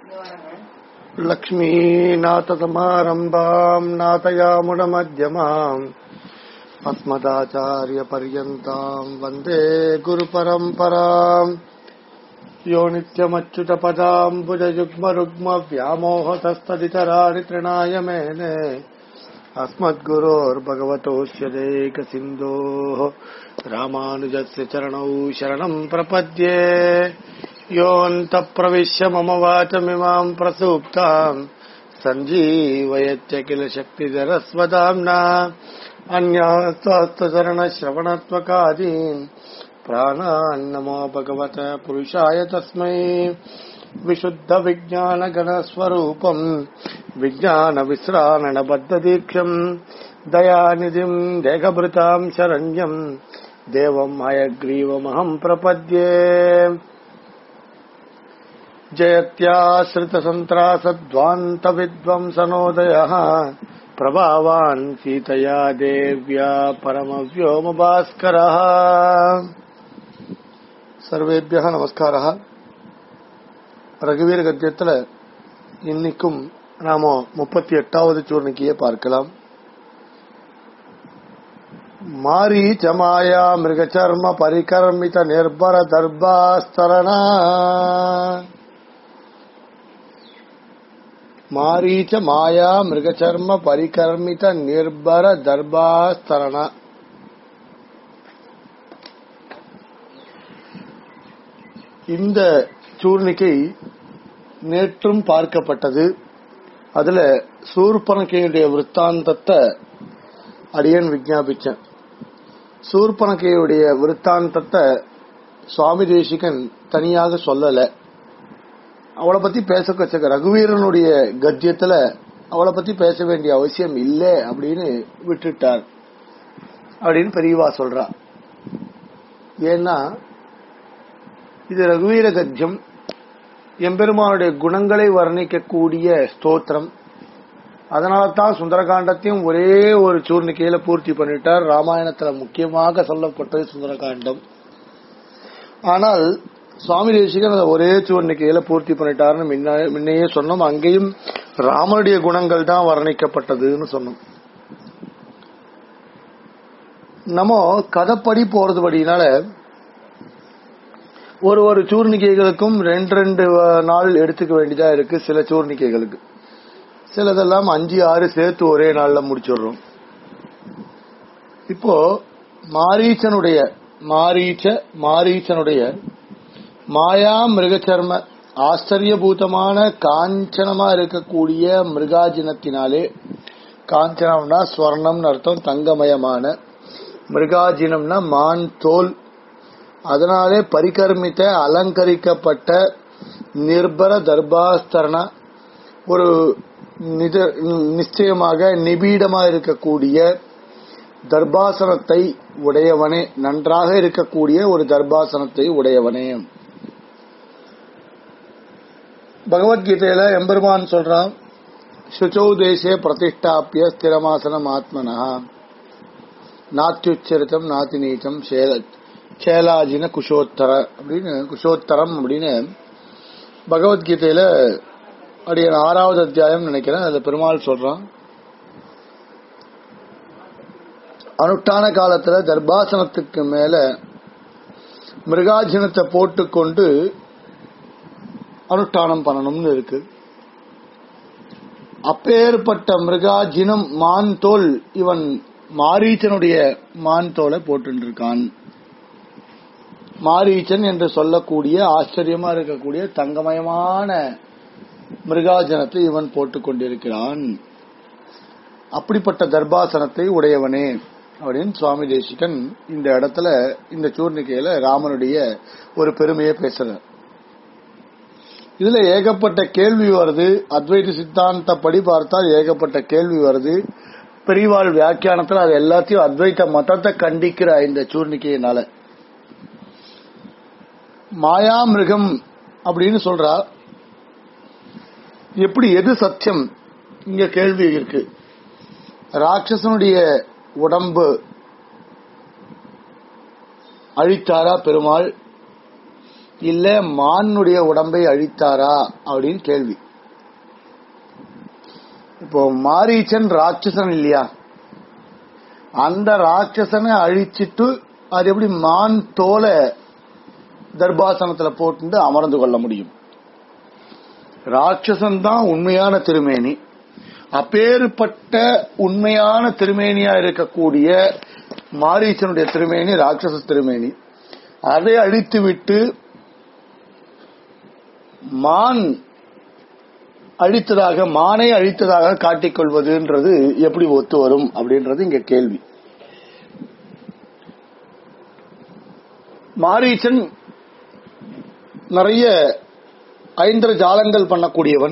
लक्ष्मीनाथसमारम्भाम् नाथयामुणमध्यमाम् अस्मदाचार्यपर्यन्ताम् वन्दे गुरुपरम्पराम् यो नित्यमच्युतपदाम् भुजयुग्मरुग्मव्यामोहतस्तदितराणि तृणाय मेने अस्मद्गुरोर्भगवतोऽस्य देकसिन्धोः रामानुजस्य चरणौ शरणम् प्रपद्ये योऽन्तप्रविश्य मम वाचमिमाम् प्रसूप्ताम् सञ्जीवयत्य किल शक्तिधरस्वदाम्ना अन्यास्तास्तचरणश्रवणत्वकादीन् प्राणान्नमो भगवत पुरुषाय तस्मै विशुद्धविज्ञानगणस्वरूपम् विज्ञानविश्राणबद्धदीक्षम् दयानिधिम् देहभृताम् शरण्यम् देवम् हयग्रीवमहम् प्रपद्ये जयत्याश्रितसन्त्रासद्वान्तविद्वंसनोदयः प्रभावान् सीतया देव्या परमव्योमभास्करः சர்வேபியக நமஸ்காரா ரகுவீர கத்தியத்துல இன்னைக்கும் நாம முப்பத்தி எட்டாவது சூர்ணிக்கையை பார்க்கலாம் மாரி சமாயா மிருகச்சர்ம பரிகர்மித நிர்பர தர்பாஸ்தரணா மாரீச்ச மாயா மிருகச்சர்ம பரிகர்மித நிர்பர தர்பாஸ்தரணா இந்த சூர்ணிகை நேற்றும் பார்க்கப்பட்டது அதுல சூர்பனக்கையுடைய விற்த்தாந்தத்தை அடியன் விஜாபிச்சேன் சூர்பனக்கையுடைய விற்த்தாந்தத்தை சுவாமி தேசிகன் தனியாக சொல்லல அவளை பத்தி பேச வச்ச ரகுவீரனுடைய கத்தியத்துல அவளை பத்தி பேச வேண்டிய அவசியம் இல்லை அப்படின்னு விட்டுட்டார் அப்படின்னு பெரியவா சொல்றா ஏன்னா இது ரகுவீர கத்தியம் எம்பெருமானுடைய குணங்களை வர்ணிக்கக்கூடிய ஸ்தோத்திரம் அதனால தான் சுந்தரகாண்டத்தையும் ஒரே ஒரு சூர்ணிக்கையில பூர்த்தி பண்ணிட்டார் ராமாயணத்துல முக்கியமாக சொல்லப்பட்டது சுந்தரகாண்டம் ஆனால் சுவாமி தேசிகன் அதை ஒரே சூர்ணிக்கையில பூர்த்தி பண்ணிட்டாருன்னு முன்னையே சொன்னோம் அங்கேயும் ராமனுடைய குணங்கள் தான் வர்ணிக்கப்பட்டதுன்னு சொன்னோம் நம்ம கதைப்படி போறதுபடினால ஒரு ஒரு சூர்ணிக்கைகளுக்கும் ரெண்டு ரெண்டு நாள் எடுத்துக்க வேண்டியதா இருக்கு சில சூர்ணிக்கைகளுக்கு சிலதெல்லாம் அஞ்சு ஆறு சேர்த்து ஒரே நாள்ல முடிச்சிடுறோம் இப்போ மாரீச்சனுடைய மாரீச்ச மாரீச்சனுடைய மாயா மிருகச்சர்ம ஆச்சரியபூதமான காஞ்சனமா இருக்கக்கூடிய மிருகாஜினத்தினாலே காஞ்சனம்னா ஸ்வர்ணம்னு அர்த்தம் தங்கமயமான மிருகாஜினம்னா மான் தோல் அதனாலே பரிகர்மித்த அலங்கரிக்கப்பட்ட நிர்பர தர்பாஸ்தரண ஒரு நிச்சயமாக நிபீடமா இருக்கக்கூடிய தர்பாசனத்தை உடையவனே நன்றாக இருக்கக்கூடிய ஒரு தர்பாசனத்தை உடையவனே பகவத்கீதையில எம்பெருமான் சொல்றான் சுச்சௌ தேசே பிரதிஷ்டாப்பிய ஸ்திரமாசனம் ஆத்மனா நாத்தியுச்சரித்தம் நாத்தி நீச்சம் சேலாஜின குஷோத்தர அப்படின்னு குஷோத்தரம் அப்படின்னு பகவத்கீதையில அப்படியே ஆறாவது அத்தியாயம் நினைக்கிறேன் அதுல பெருமாள் சொல்றான் அனுஷ்டான காலத்துல தர்பாசனத்துக்கு மேல மிருகாஜினத்தை போட்டுக்கொண்டு அனுஷ்டானம் பண்ணணும்னு இருக்கு அப்பேற்பட்ட மிருகாஜினம் மான் தோல் இவன் மாரீச்சனுடைய மான் தோலை போட்டு இருக்கான் மாரீச்சன் என்று சொல்லக்கூடிய ஆச்சரியமா இருக்கக்கூடிய தங்கமயமான மிருகாஜனத்தை இவன் போட்டுக் கொண்டிருக்கிறான் அப்படிப்பட்ட தர்பாசனத்தை உடையவனே அப்படின்னு சுவாமி தேசிகன் இந்த இடத்துல இந்த சூர்ணிக்கையில ராமனுடைய ஒரு பெருமையை பேசுறார் இதுல ஏகப்பட்ட கேள்வி வருது அத்வைத சித்தாந்தப்படி பார்த்தால் ஏகப்பட்ட கேள்வி வருது பெரியவாள் வியாக்கியானத்துல அது எல்லாத்தையும் அத்வைத மதத்தை கண்டிக்கிற இந்த சூர்ணிக்கையினால மாயாமிருகம் அப்படின்னு சொல்றா எப்படி எது சத்தியம் இங்க கேள்வி இருக்கு ராட்சசனுடைய உடம்பு அழித்தாரா பெருமாள் இல்ல மானுடைய உடம்பை அழித்தாரா அப்படின்னு கேள்வி இப்போ மாரீச்சன் ராட்சசன் இல்லையா அந்த ராட்சசனை அழிச்சிட்டு அது எப்படி மான் தோலை தர்பாசனத்துல போட்டு அமர்ந்து கொள்ள முடியும் ராட்சசன் தான் உண்மையான திருமேனி அப்பேற்பட்ட உண்மையான திருமேனியா இருக்கக்கூடிய மாரீச்சனுடைய திருமேனி ராட்சச திருமேனி அதை அழித்துவிட்டு மான் அழித்ததாக மானை அழித்ததாக காட்டிக்கொள்வதுன்றது எப்படி ஒத்து வரும் அப்படின்றது இங்க கேள்வி மாரீச்சன் நிறைய ஐந்திர ஜாலங்கள் பண்ணக்கூடியவன்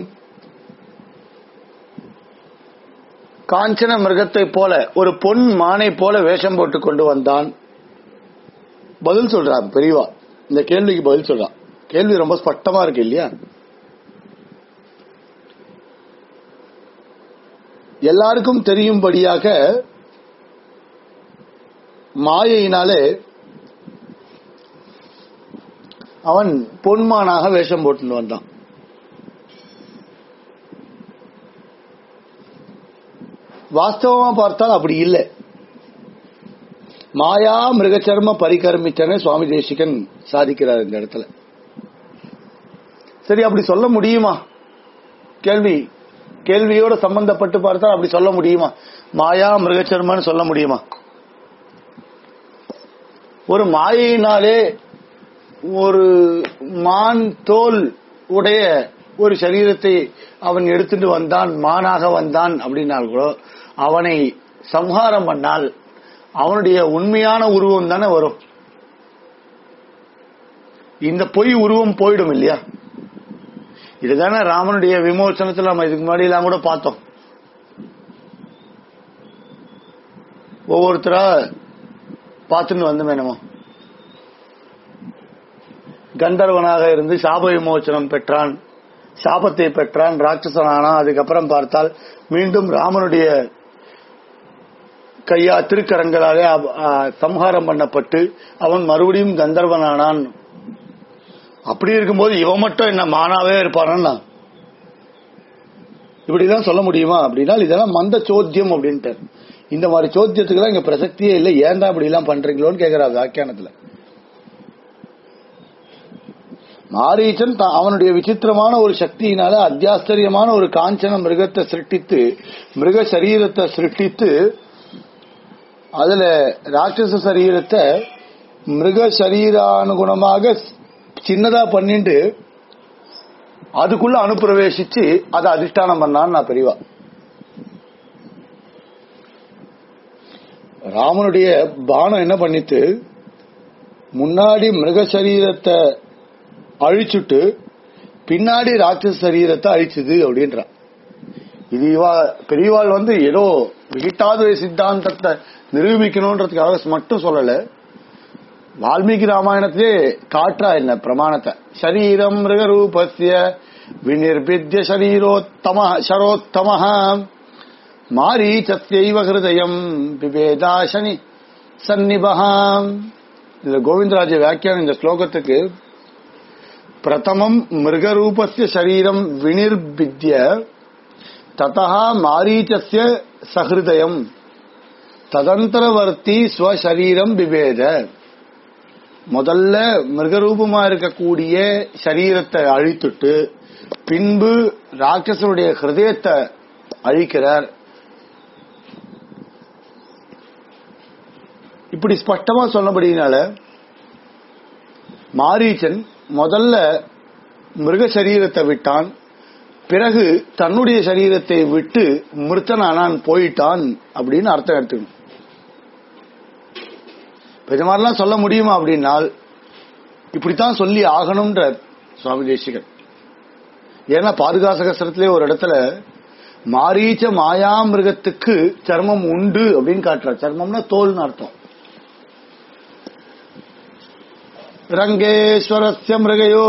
காஞ்சன மிருகத்தை போல ஒரு பொன் மானை போல வேஷம் போட்டு கொண்டு வந்தான் பதில் சொல்றான் பெரியவா இந்த கேள்விக்கு பதில் சொல்றான் கேள்வி ரொம்ப ஸ்பஷ்டமா இருக்கு இல்லையா எல்லாருக்கும் தெரியும்படியாக மாயையினாலே அவன் பொன்மானாக வேஷம் போட்டு வந்தான் வாஸ்தவமா பார்த்தால் அப்படி இல்லை மாயா மிருகச்சர்ம பரிகர்மிச்சன சுவாமி தேசிகன் சாதிக்கிறார் இந்த இடத்துல சரி அப்படி சொல்ல முடியுமா கேள்வி கேள்வியோட சம்பந்தப்பட்டு பார்த்தால் அப்படி சொல்ல முடியுமா மாயா மிருகச்சர்மன்னு சொல்ல முடியுமா ஒரு மாயையினாலே ஒரு மான் தோல் உடைய ஒரு சரீரத்தை அவன் எடுத்துட்டு வந்தான் மானாக வந்தான் அப்படின்னால் கூட அவனை சம்ஹாரம் பண்ணால் அவனுடைய உண்மையான உருவம் தானே வரும் இந்த பொய் உருவம் போயிடும் இல்லையா இதுதானே ராமனுடைய விமோசனத்தில் நம்ம இதுக்கு முன்னாடி எல்லாம் கூட பார்த்தோம் ஒவ்வொருத்தரா பார்த்துன்னு வந்தோமே நம்ம கந்தர்வனாக இருந்து சாப விமோச்சனம் பெற்றான் சாபத்தை பெற்றான் ராட்சசனானா அதுக்கப்புறம் பார்த்தால் மீண்டும் ராமனுடைய கையா திருக்கரங்களாலே அவ- ஆ, சம்ஹாரம் பண்ணப்பட்டு அவன் மறுபடியும் கந்தர்வனானான் அப்படி இருக்கும்போது இவன் மட்டும் என்ன மானாவே இருப்பானா இப்படிதான் சொல்ல முடியுமா அப்படின்னா இதெல்லாம் மந்த சோத்தியம் அப்படின்ட்டு இந்த மாதிரி சோத்தியத்துக்கு இங்க பிரசக்தியே இல்லை ஏன்டா இப்படி எல்லாம் பண்றீங்களோன்னு கேக்குறா வியாக்கியானத்துல மாரீச்சன் தான் அவனுடைய விசித்திரமான ஒரு சக்தியினால அத்தியாச்சரியமான ஒரு காஞ்சன மிருகத்தை சிருஷ்டித்து மிருக சரீரத்தை சிருஷ்டித்து அதுல ராட்சச சரீரத்தை மிருக சரீரானுகுணமாக சின்னதா பண்ணிட்டு அதுக்குள்ள அனுப்பிரவேசிச்சு அதை அதிஷ்டானம் பண்ணான்னு நான் பெரியவா ராமனுடைய பானம் என்ன பண்ணிட்டு முன்னாடி மிருக சரீரத்தை அழிச்சுட்டு பின்னாடி ராட்சச சரீரத்தை அழிச்சுது அப்படின்றான் இது இவா பெரியவாள் வந்து ஏதோ விகிட்டாதுவை சித்தாந்தத்தை நிரூபிக்கணும்ன்றதுக்காக மட்டும் சொல்லல வால்மீகி ராமாயணத்திலே காட்டுறா என்ன பிரமாணத்தை சரீரம் மிருகரூபஸ்ய விநிர்பித்ய சரீரோத்தம சரோத்தம மாரீச்சைவ ஹிருதயம் பிபேதா சனி சந்நிபகாம் இதுல கோவிந்தராஜ வியாக்கியானம் இந்த ஸ்லோகத்துக்கு பிரதமம் மிருகரூபஸ்ய சரீரம் வினிர்பித்ய ததா மாரீச்சஸ்ய சஹிருதயம் ததந்தரவர்த்தி ஸ்வசரீரம் பிபேத முதல்ல மிருகரூபமா இருக்கக்கூடிய சரீரத்தை அழித்துட்டு பின்பு ராட்சசனுடைய ஹிருதயத்தை அழிக்கிறார் இப்படி ஸ்பஷ்டமா சொன்னபடினால மாரீச்சன் முதல்ல மிருக சரீரத்தை விட்டான் பிறகு தன்னுடைய சரீரத்தை விட்டு மிருத்தனானான் போயிட்டான் அப்படின்னு அர்த்தம் எடுத்துக்கணும் இப்ப இது மாதிரிலாம் சொல்ல முடியுமா அப்படின்னால் இப்படித்தான் சொல்லி ஆகணும்ன்ற சுவாமி தேசிகன் ஏன்னா பாதுகாசகஸ்திரத்திலே ஒரு இடத்துல மாரீச்ச மாயா மிருகத்துக்கு சர்மம் உண்டு அப்படின்னு காட்டுறார் சர்மம்னா தோல்னு அர்த்தம் ரங்கேஸ்வரஸ்ய மிருகயோ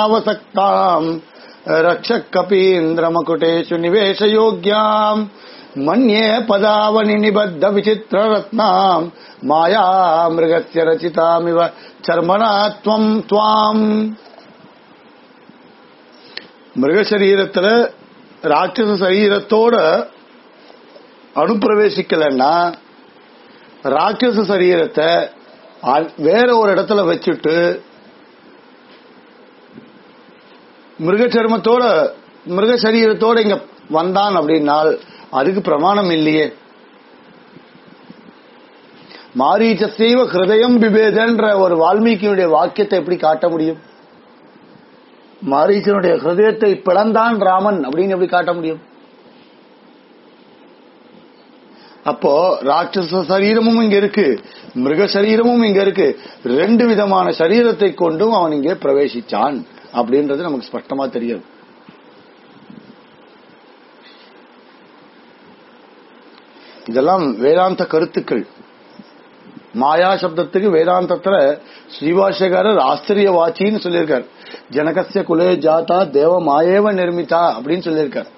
சரணாவசக்தாம் ரக்ஷக் கபீந்திரமகுடேஷு நிவேசயோக்யாம் மன்யே பதாவனி நிபத்த விசித்திர ரத்னாம் மாயா மிருகஸ்ய ரச்சிதாமிவ சர்மனா துவம் துவாம் மிருக சரீரத்துல ராட்சச சரீரத்தோட அனுப்பிரவேசிக்கலன்னா ராட்சச சரீரத்தை அ- வேற ஒரு இடத்துல வச்சுட்டு மிருக சர்மத்தோட மிருக சரீரத்தோட இங்க வந்தான் அப்படின்னால் அதுக்கு பிரமாணம் இல்லையே மாரீச்சசைவ ஹிருதயம் பிபேதன்ற ஒரு வால்மீகியுடைய வாக்கியத்தை எப்படி காட்ட முடியும் மாரீச்சனுடைய ஹிருதயத்தை பிளந்தான் ராமன் அப்படின்னு எப்படி காட்ட முடியும் அப்போ ராட்சச சரீரமும் இங்க இருக்கு மிருக சரீரமும் இங்க இருக்கு ரெண்டு விதமான சரீரத்தை கொண்டும் அவன் இங்கே பிரவேசிச்சான் அப்படின்றது நமக்கு ஸ்பஷ்டமா தெரியும் இதெல்லாம் வேதாந்த கருத்துக்கள் மாயா சப்தத்துக்கு வேதாந்தத்துல ஸ்ரீவாஷகாரர் ஆச்சரிய வாச்சின்னு சொல்லியிருக்கார் ஜனகசிய குலே ஜாதா தேவ மாயேவ நிர்மிதா அப்படின்னு சொல்லியிருக்கார்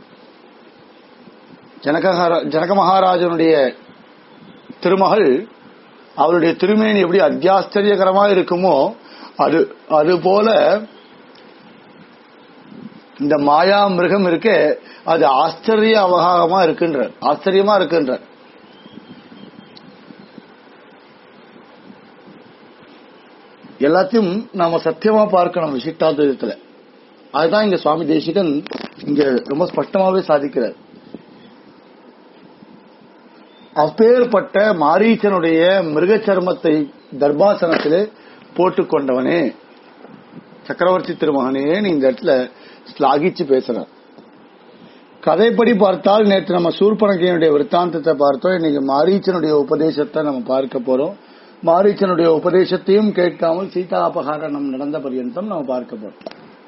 ஜனக ஜனக மகாராஜனுடைய திருமகள் அவருடைய திருமேனி எப்படி அத்தியாச்சரியகரமா இருக்குமோ அது அது போல இந்த மாயா மிருகம் இருக்கே அது ஆச்சரிய அவகாகமா இருக்கின்ற ஆச்சரியமா இருக்கின்ற எல்லாத்தையும் நாம சத்தியமா பார்க்கணும் விசிஷ்டாத்வைதத்துல அதுதான் இங்க சுவாமி தேசிகன் இங்க ரொம்ப ஸ்பஷ்டமாவே சாதிக்கிறார் அப்பேற்பட்ட மாரீச்சனுடைய மிருக சர்மத்தை தர்பாசனத்திலே போட்டுக் கொண்டவனே சக்கரவர்த்தி திருமகனே நீ இந்த இடத்துல ஸ்லாகிச்சு பேசுறார் கதைப்படி பார்த்தால் நேற்று நம்ம சூர்பனகையனுடைய விற்த்தாந்தத்தை பார்த்தோம் இன்னைக்கு மாரீச்சனுடைய உபதேசத்தை நம்ம பார்க்க போறோம் மாரீச்சனுடைய உபதேசத்தையும் கேட்காமல் சீதா அபகாரணம் நடந்த பர்யந்தம் நம்ம பார்க்க போறோம்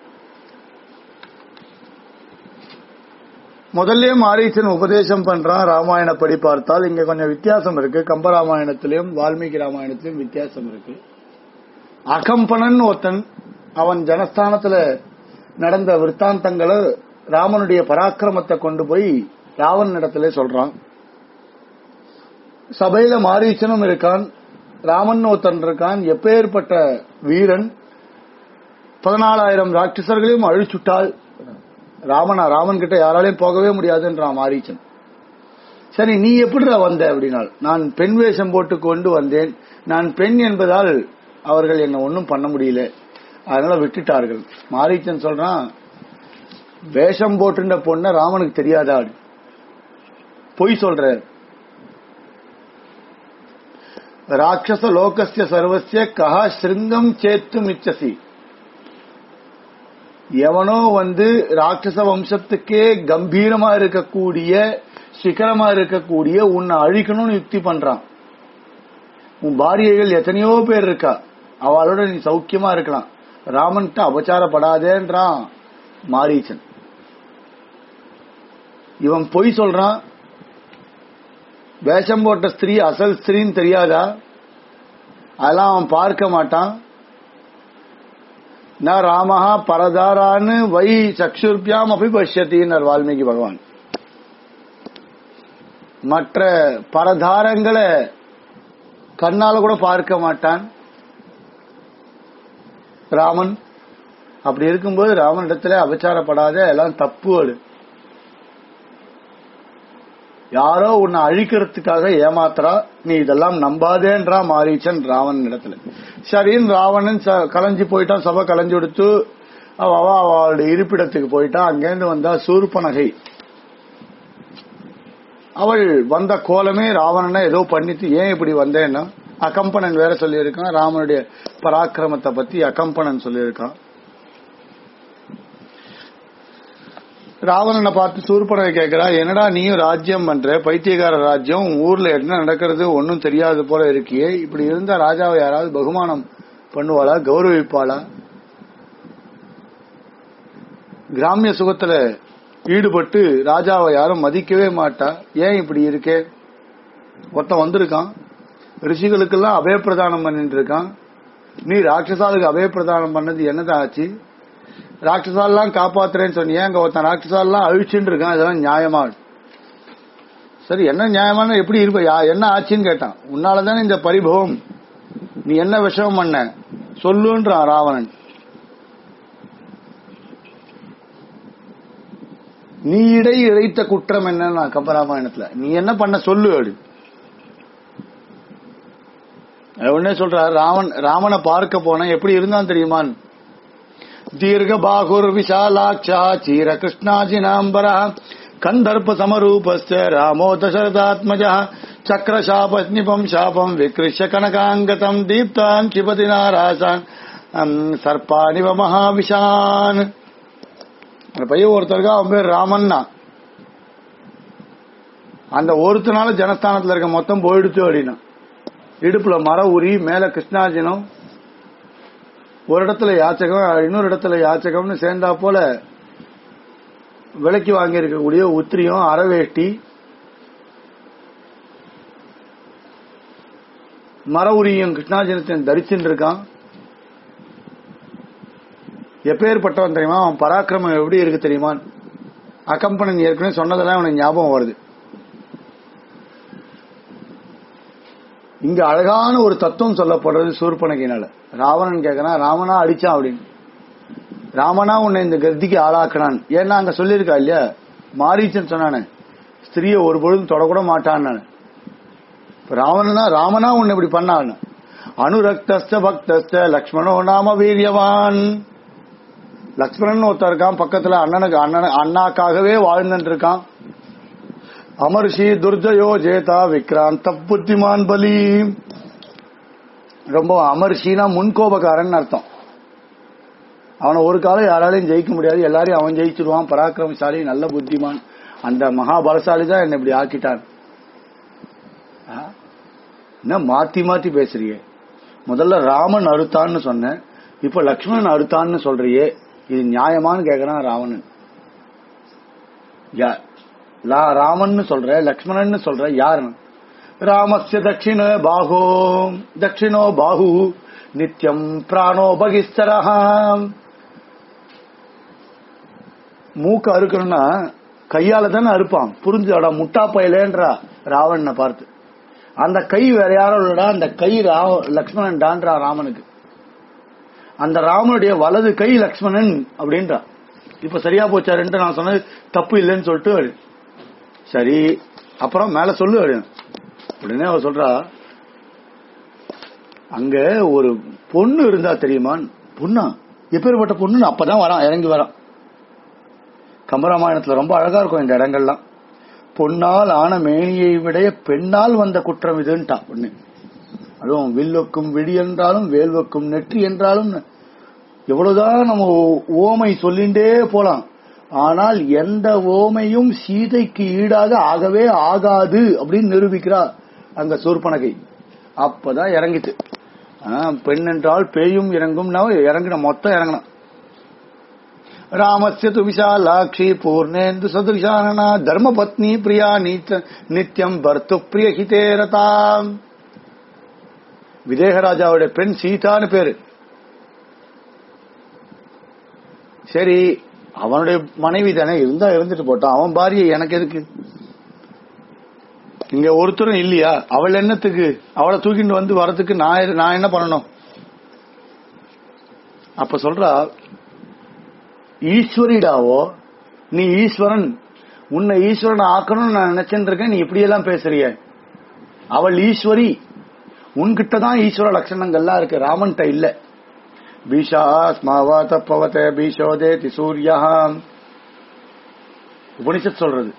முதல்ல மாரீச்சன் உபதேசம் பண்றான் ராமாயணப்படி பார்த்தால் இங்க கொஞ்சம் வித்தியாசம் இருக்கு கம்பராமாயணத்திலும் வால்மீகி ராமாயணத்திலும் வித்தியாசம் இருக்கு அகம்பனன் ஒருத்தன் அவன் ஜனஸ்தானத்துல நடந்த விற்த்தாந்தங்களை ராமனுடைய பராக்கிரமத்தை கொண்டு போய் ராவன் இடத்துல சொல்றான் சபையில மாரீச்சனும் இருக்கான் ராமன் ஒருத்தன் இருக்கான் எப்பேற்பட்ட வீரன் பதினாலாயிரம் ராட்சசர்களையும் அழிச்சுட்டால் ராமனா ராமன் கிட்ட யாராலையும் போகவே முடியாதுன்றான் மாரீச்சன் சரி நீ எப்படிடா வந்த அப்படின்னால் நான் பெண் வேஷம் போட்டு கொண்டு வந்தேன் நான் பெண் என்பதால் அவர்கள் என்ன ஒன்றும் பண்ண முடியல அதனால விட்டுட்டார்கள் மாரீச்சன் சொல்றான் வேஷம் போட்டுன்ற பொண்ண ராமனுக்கு தெரியாதா பொய் சொல்ற ராட்சச லோகஸ்ய சர்வசிய கஹா ஸ்ருங்கம் சேத்து மிச்சசி எவனோ வந்து ராட்சச வம்சத்துக்கே கம்பீரமா இருக்கக்கூடிய சிகரமா இருக்கக்கூடிய உன்னை அழிக்கணும்னு யுக்தி பண்றான் உன் பாரியைகள் எத்தனையோ பேர் இருக்கா அவளோட நீ சௌக்கியமா இருக்கலாம் ராமன்கிட்ட அபச்சாரப்படாதேன்றான் மாரீச்சன் இவன் பொய் சொல்றான் வேஷம் போட்ட ஸ்திரீ அசல் ஸ்திரீன்னு தெரியாதா அதெல்லாம் அவன் பார்க்க மாட்டான் ந ராமஹா பரதாரான்னு வை சக்ஷுர்பியாம் அபி பஷ்யத்தின்னர் வால்மீகி பகவான் மற்ற பரதாரங்களை கண்ணால கூட பார்க்க மாட்டான் ராமன் அப்படி இருக்கும்போது ராமன் இடத்துல அபச்சாரப்படாத எல்லாம் தப்பு அது யாரோ உன்னை அழிக்கிறதுக்காக ஏமாத்துறா நீ இதெல்லாம் நம்பாதேன்றா மாரீச்சன் ராவணன் இடத்துல சரின்னு ராவணன் ச- கலைஞ்சு போயிட்டான் சபை கலைஞ்சு கொடுத்து அவ அவ அவளுடைய இருப்பிடத்துக்கு போயிட்டான் அங்கேருந்து வந்தா சூர்பனகை அவள் வந்த கோலமே ராவணனை ஏதோ பண்ணிட்டு ஏன் இப்படி வந்தேன்னா அகம்பனன் வேற சொல்லியிருக்கான் ராமனுடைய பராக்கிரமத்தை பத்தி அகம்பனன் சொல்லியிருக்கான் ராவணனை பார்த்து சூர்பனகை கேட்கிறா என்னடா நீயும் ராஜ்யம் பண்ற பைத்தியகார ராஜ்யம் உன் ஊர்ல என்ன நடக்கிறது ஒன்னும் தெரியாத போல இருக்கியே இப்படி இருந்தா ராஜாவை யாராவது பகுமானம் பண்ணுவாளா கௌரவிப்பாளா கிராமிய சுகத்துல ஈடுபட்டு ராஜாவை யாரும் மதிக்கவே மாட்டா ஏன் இப்படி இருக்கே ஒருத்தன் வந்திருக்கான் ரிஷிகளுக்கெல்லாம் அபயப்பிரதானம் பண்ணிட்டு இருக்கான் நீ ராட்சசாலுக்கு அபயப்பிரதானம் பண்ணது என்னதான் ஆச்சு ராட்சசாலெல்லாம் காப்பாத்துறேன்னு சொன்னியே அங்க ஒருத்தன் ராட்சசாலெல்லாம் அழிச்சுட்டு இருக்கான் இதெல்லாம் நியாயமா சரி என்ன நியாயமான எப்படி இருப்ப யா- என்ன ஆச்சுன்னு கேட்டான் உன்னாலதானே இந்த பரிபவம் நீ என்ன விஷயம் பண்ண சொல்லுன்றான் ராவணன் நீ இடை இழைத்த குற்றம் என்னன்னா கம்பராமாயணத்துல நீ என்ன பண்ண சொல்லு அப்படி அது உடனே சொல்றார் ராவன் ராமனை பார்க்க போன எப்படி இருந்தான் தெரியுமான் தீர்க்க பாகுர் விஷாலாட்சா சீர கிருஷ்ணாஜினாம்பரா கந்தர்ப்ப சமரூபஸ்ய ராமோ தசரதாத்மஜா சக்கர சாப நிபம் சாபம் விக்ரிஷ கனகாங்கதம் தீப்தான் சிபதி நாராசான் சர்ப்பானிவ மகாவிஷான் அந்த பையன் ஒருத்தருக்கா அவன் பேர் ராமன்னா அந்த ஒருத்தனால ஜனஸ்தானத்துல இருக்க மொத்தம் போயிடுச்சு அப்படின்னா இடுப்புல மர உரி மேல கிருஷ்ணாஜினம் ஒரு இடத்துல யாச்சகம் இன்னொரு இடத்துல யாச்சகம்னு சேர்ந்தா போல விலைக்கு வாங்கி இருக்கக்கூடிய உத்திரியம் அறவேட்டி மர உரியும் கிருஷ்ணாஜனத்தையும் தரிச்சுட்டு இருக்கான் எப்பேற்பட்டவன் தெரியுமா அவன் பராக்கிரமம் எப்படி இருக்கு தெரியுமா அக்கம்பனன் ஏற்கனவே சொன்னதெல்லாம் அவனுக்கு ஞாபகம் வருது இங்க அழகான ஒரு தத்துவம் சொல்லப்படுறது சூர்பனகினால ராவணன் கேக்குறான் ராமனா அடிச்சான் அப்படின்னு ராமனா உன்னை இந்த கத்திக்கு ஆளாக்குனான் ஏன்னா அங்க சொல்லியிருக்கா இல்லையா மாரீச்சன் சொன்னானே ஸ்திரிய ஒரு பொழுதும் தொடக்கூட மாட்டான் நானு இப்ப ராவணனா ராமனா உன்னை இப்படி பண்ணான் அனுரக்தஸ்த பக்தஸ்த லக்ஷ்மணோ நாம வீரியவான் லக்ஷ்மணன் ஒருத்தன் இருக்கான் பக்கத்துல அண்ணனுக்கு அண்ணன் அண்ணாக்காகவே வாழ்ந்துட்டு இருக்கான் அமர்ஷி துர்ஜயோ ஜேதா விக்ராந்த புத்திமான் பலி ரொம்ப அமர்ஷினா முன்கோபக்காரன் அர்த்தம் அவனை ஒரு காலம் யாராலையும் ஜெயிக்க முடியாது எல்லாரையும் அவன் ஜெயிச்சிருவான் பராக்கிரமசாலி நல்ல புத்திமான் அந்த மகாபலசாலி தான் என்ன இப்படி ஆக்கிட்டான் ஆ? என்ன மாத்தி மாத்தி பேசுறியே முதல்ல ராமன் அறுத்தான்னு சொன்னேன் இப்ப லக்ஷ்மணன் அறுத்தான்னு சொல்றியே இது நியாயமான்னு கேக்குறான் ராவணன் யா- லா- ராமன்னு சொல்ற லக்ஷ்மணன் சொல்ற யாரு ராமஸ்ய தட்சிண பாகோ தட்சிணோ பாகு நித்யம் பிராணோ பகிஸ்தரஹாம் மூக்க அறுக்கணும்னா கையால தானே அறுப்பான் புரிஞ்சுடா முட்டா பயலேன்றா ராவணனை பார்த்து அந்த கை வேற யாரும் இல்லடா அந்த கை ராவ லக்ஷ்மணன் டான்றா ராமனுக்கு அந்த ராமனுடைய வலது கை லக்ஷ்மணன் அப்படின்றா இப்ப சரியா போச்சா ரெண்டு நான் சொன்னது தப்பு இல்லைன்னு சொல்லிட்டு சரி அப்புறம் மேல சொல்லு அப்படின்னு. உடனே அவ சொல்றா அங்க ஒரு பொண்ணு இருந்தா தெரியுமா பொண்ணா எப்பேற்பட்ட பொண்ணு அப்பதான் வரான் இறங்கி வரான் கம்பராமாயணத்துல ரொம்ப அழகா இருக்கும் இந்த இடங்கள்லாம் பொன்னால் ஆன மேனியை விட பெண்ணால் வந்த குற்றம் இதுன்ட்டான் பொண்ணு அதுவும் வில்லுக்கும் விடி என்றாலும் வேல்வக்கும் நெற்றி என்றாலும் எவ்வளவுதான் நம்ம ஓமை சொல்லிண்டே போலாம் ஆனால் எந்த ஓமையும் சீதைக்கு ஈடாக ஆகவே ஆகாது அப்படின்னு நிரூபிக்கிறா அங்க சூர்பனகை அப்பதான் இறங்கிட்டு ஆ, பெண் என்றால் பேயும் இறங்கும் இறங்கின மொத்தம் இறங்கினான் ராமஸ்ய து விஷாலாட்சி பூர்ணேந்து சதுரிசானனா தர்ம பத்னி பிரியா நீச்ச நித்யம் பர்த்து பிரிய ஹிதேரதாம் விதேகராஜாவுடைய பெண் சீதான்னு பேரு சரி அவனுடைய மனைவி தானே இருந்தா இருந்துட்டு போட்டான் அவன் பாரியை எனக்கு எதுக்கு இங்க ஒருத்தரும் இல்லையா அவள் என்னத்துக்கு அவளை தூக்கிட்டு வந்து வரதுக்கு நான் எது- நான் என்ன பண்ணணும் அப்ப சொல்றா ஈஸ்வரிடாவோ நீ ஈஸ்வரன் உன்னை ஈஸ்வரன் ஆக்கணும்னு நான் நினைச்சுட்டு இருக்கேன் நீ இப்படி எல்லாம் பேசுறிய அவள் ஈஸ்வரி உன்கிட்ட தான் ஈஸ்வர லட்சணங்கள்லாம் இருக்கு ராமன்கிட்ட இல்ல பீஷா ஸ்மாவா தப்பவத பீஷோதே திசூரியா உபனிஷத் சொல்றது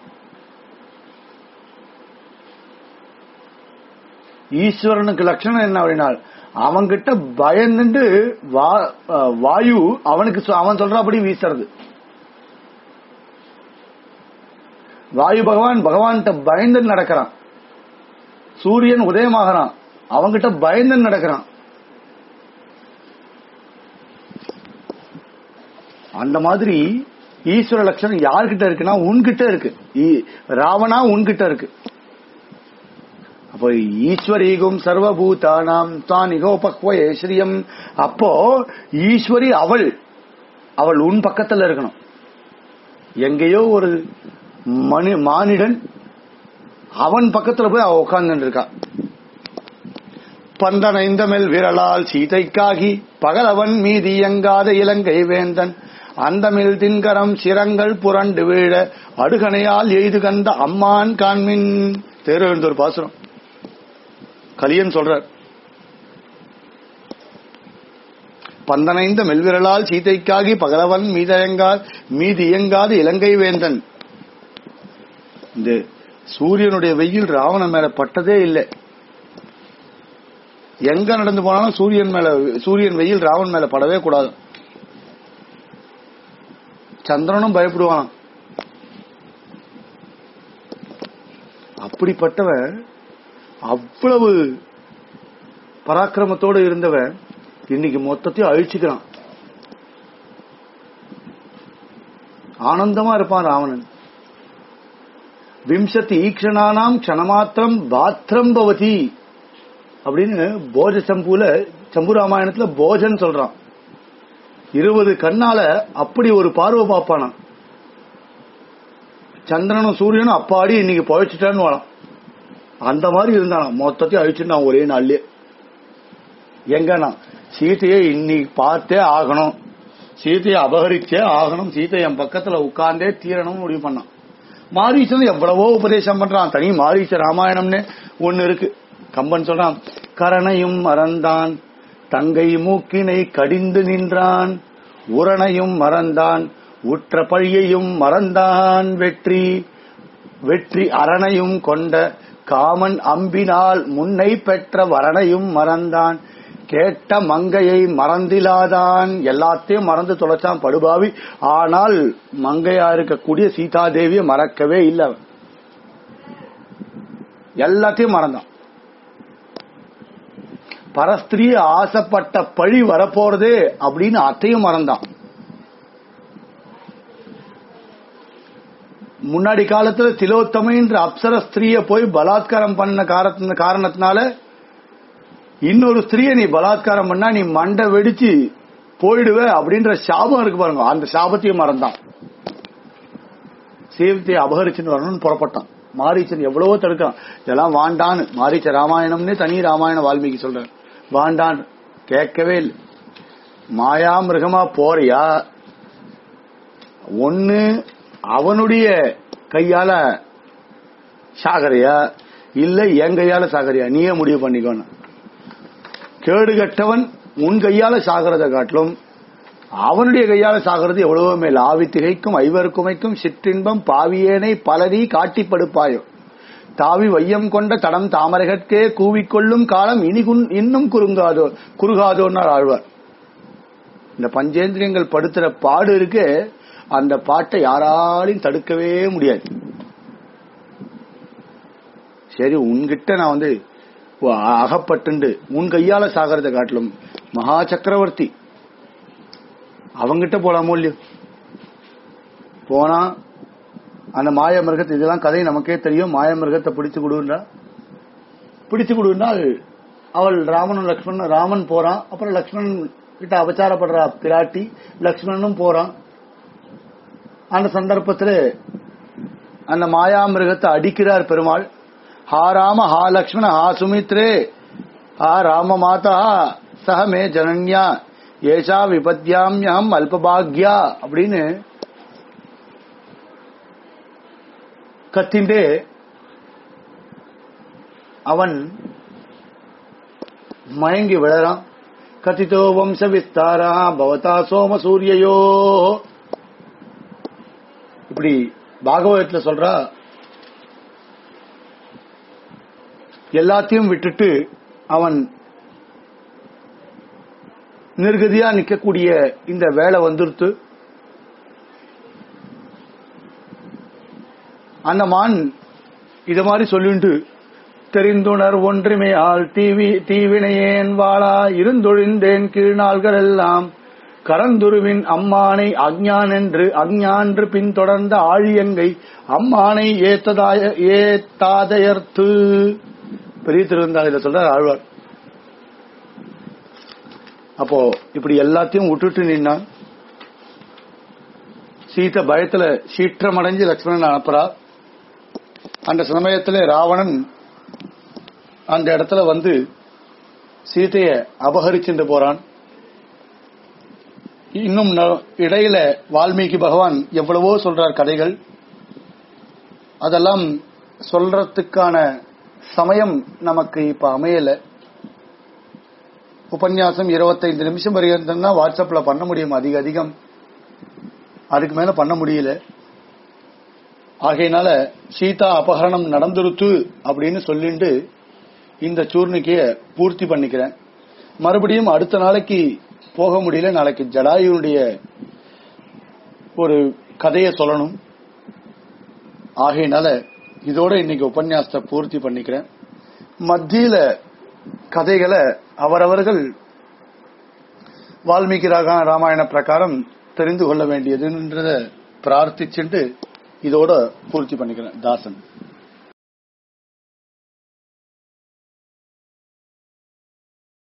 ஈஸ்வரனுக்கு லட்சணம் என்ன அப்படின்னா அவன்கிட்ட பயந்துட்டு வா- அஹ் வாயு அவனுக்கு சொ- அவன் சொல்றபடி வீசுறது வாயு பகவான் பகவான்கிட்ட பயந்து நடக்கிறான் சூரியன் உதயமாகறான் அவன்கிட்ட பயந்து நடக்கிறான் அந்த மாதிரி ஈஸ்வர லட்சணம் யார்கிட்ட இருக்குன்னா உன்கிட்ட இருக்கு ஈ- ராவணா உன்கிட்ட இருக்கு அப்போ ஈஸ்வரீகும் சர்வபூதானாம் தான் இகோபக்வய ஸ்ரீயம் அப்போ ஈஸ்வரி அவள் அவள் உன் பக்கத்துல இருக்கணும் எங்கேயோ ஒரு மனி மானிடன் அவன் பக்கத்துல போய் அவ உட்கார்ந்து இருக்கா பந்தனைந்தமெல் விரலால் சீதைக்காகி பகலவன் மீதி இயங்காத இலங்கை வேந்தன் அந்தமில் தின்கரம் சிரங்கள் புரண்டு வீழ அடுகணையால் எய்து கந்த அம்மான் காண்மின் தேர்வெழுந்தூர் பாசுரம் கலியன் சொல்றார் பந்தனைந்த மெல்விரலால் சீதைக்காகி பகலவன் மீதயங்கால் மீதி இயங்காத இலங்கை வேந்தன் இந்த சூரியனுடைய வெயில் ராவணன் மேல பட்டதே இல்லை எங்க நடந்து போனாலும் சூரியன் மேல சூரியன் வெயில் ராவன் மேல படவே கூடாது சந்திரனும் பயப்படுவான் அப்படிப்பட்டவன் அவ்வளவு பராக்கிரமத்தோடு இருந்தவன் இன்னைக்கு மொத்தத்தையும் அழிச்சுக்கிறான் ஆனந்தமா இருப்பான் ராவணன் விம்சதி ஈக்ஷணானாம் க்ஷணமாத்திரம் பாத்திரம் பவதி அப்படின்னு போஜ சம்புல சம்பு ராமாயணத்துல போஜன் சொல்றான் இருபது கண்ணால அப்படி ஒரு பார்வை பார்ப்பானா சந்திரனும் சூரியனும் அப்பாடி இன்னைக்கு பழைச்சிட்டான்னு வரான் அந்த மாதிரி இருந்தானா மொத்தத்தையும் அழிச்சுட்டு நான் ஒரே நாள்லயே எங்கன்னா சீதையை இன்னைக்கு பார்த்தே ஆகணும் சீதையை அபகரிச்சே ஆகணும் சீதை என் பக்கத்துல உட்கார்ந்தே தீரணும் முடிவு பண்ணான் மாரீசன் எவ்வளவோ உபதேசம் பண்றான் தனி மாரீச ராமாயணம்னு ஒண்ணு இருக்கு கம்பன் சொல்றான் கரணையும் மறந்தான் தங்கை மூக்கினை கடிந்து நின்றான் உரணையும் மறந்தான் உற்ற பழியையும் மறந்தான் வெற்றி வெற்றி அரணையும் கொண்ட காமன் அம்பினால் முன்னை பெற்ற வரணையும் மறந்தான் கேட்ட மங்கையை மறந்திலாதான் எல்லாத்தையும் மறந்து தொலைச்சான் படுபாவி ஆனால் மங்கையா இருக்கக்கூடிய சீதாதேவியை மறக்கவே இல்லை அவன். எல்லாத்தையும் மறந்தான் பரஸ்திரீ ஆசைப்பட்ட பழி வரப்போறதே அப்படின்னு அத்தையும் மறந்தான் முன்னாடி காலத்துல திலோத்தமைன்ற அப்சர ஸ்திரீய போய் பலாத்காரம் பண்ண காரண- காரணத்தினால இன்னொரு ஸ்திரீயை நீ பலாத்காரம் பண்ணா நீ மண்டை வெடிச்சு போயிடுவ அப்படின்ற சாபம் இருக்கு பாருங்க அந்த சாபத்தையும் மறந்தான் சீவத்தை அபகரிச்சுன்னு வரணும்னு புறப்பட்டான் மாரீச்சன் எவ்வளவோ தடுக்கிறான் இதெல்லாம் வாண்டான்னு மாரீச்ச ராமாயணம்னு தனி ராமாயண வால்மீகி சொல்றார் வாண்டான் கேட்கவே இல்லை மாயா மிருகமா போறியா ஒண்ணு அவனுடைய கையால சாகரியா இல்ல என் கையால சாகரியா நீயே முடிவு பண்ணிக்கோன்னு கேடு கட்டவன் உன் கையால சாகிறத காட்டிலும் அவனுடைய கையால சாகிறது எவ்வளவோ மேல் ஆவி திகைக்கும் ஐவருக்குமைக்கும் சிற்றின்பம் பாவியேனை பலரி காட்டி படுப்பாயோ தாவி வையம் கொண்ட தடம் தாமரைகட்கே கூவிக்கொள்ளும் காலம் இனி குன்- இன்னும் குறுங்காதோ குறுகாதோன்னார் ஆழ்வார் இந்த பஞ்சேந்திரியங்கள் படுத்துற பாடு இருக்கு அந்த பாட்டை யாராலையும் தடுக்கவே முடியாது சரி உன்கிட்ட நான் வந்து ஓ, அகப்பட்டுண்டு உன் கையால சாகிறத காட்டிலும் மகா சக்கரவர்த்தி அவங்கிட்ட போலாமோ இல்லையோ போனா அந்த மாய மிருகத்தை இதெல்லாம் கதை நமக்கே தெரியும் மாய மிருகத்தை பிடிச்சு கொடுன்றா பிடிச்சு கொடுன்னால் அவள் ராமனும் லக்ஷ்மணன் ராமன் போறான் அப்புறம் லக்ஷ்மணன் கிட்ட அபச்சாரப்படுறா பிராட்டி லக்ஷ்மணனும் போறான் அந்த சந்தர்ப்பத்தில் அந்த மாயா மிருகத்தை அடிக்கிறார் பெருமாள் ஹா ராம ஹா லக்ஷ்மண ஹா சுமித்ரே ஹா ராம மாதா சஹ மே ஜனன்யா ஏஷா விபத்யாம்யம் அல்பபாக்யா அப்படின்னு கத்திண்டே அவன் மயங்கி விழறான் கதிதோ வம்ச விஸ்தாரா பவதா சோம சூரியயோ இப்படி பாகவதத்துல சொல்றா எல்லாத்தையும் விட்டுட்டு அவன் நிர்கதியா நிக்கக்கூடிய இந்த வேலை வந்துருத்து அந்த மான் இது மாதிரி சொல்லிட்டு தெரிந்துணர் ஒன்றுமே ஆள் தீவி தீவினையேன் வாழா இருந்தொழிந்தேன் கீழ்நாள்கள் எல்லாம் கரந்துருவின் அம்மானை அஞ்ஞான் என்று அஞ்ஞான்று பின்தொடர்ந்த ஆழியங்கை அம்மானை ஏத்ததாய ஏத்தாதயர்த்து பெரிய திருவந்தாளில சொல்ற ஆழ்வார் அப்போ இப்படி எல்லாத்தையும் விட்டுட்டு நின்னான் சீத்தை பயத்துல சீற்றமடைஞ்சு லட்சுமணன் அனுப்புறா அந்த சமயத்துல ராவணன் அந்த இடத்துல வந்து சீதைய அபகரிச்சுட்டு போறான் இன்னும் ந- இடையில வால்மீகி பகவான் எவ்வளவோ சொல்றார் கதைகள் அதெல்லாம் சொல்றதுக்கான சமயம் நமக்கு இப்ப அமையல உபன்யாசம் 25 நிமிஷம் வரைக்கும் தான் வாட்ஸ்அப்ல பண்ண முடியும் அதிக அதிகம் அதுக்கு மேல பண்ண முடியல ஆகையினால சீதா அபகரணம் நடந்துருத்து அப்படின்னு சொல்லிட்டு இந்த சூர்ணிக்கைய பூர்த்தி பண்ணிக்கிறேன் மறுபடியும் அடுத்த நாளைக்கு போக முடியல நாளைக்கு ஜடாயுடைய ஒரு கதையை சொல்லணும் ஆகையினால இதோட இன்னைக்கு உபன்யாசத்தை பூர்த்தி பண்ணிக்கிறேன் மத்தியில கதைகளை அவரவர்கள் வால்மீகி ராக- ராமாயண பிரகாரம் தெரிந்து கொள்ள வேண்டியதுன்றத பிரார்த்திச்சுட்டு இதோட பூர்த்தி பண்ணிக்கிறேன் தாசன்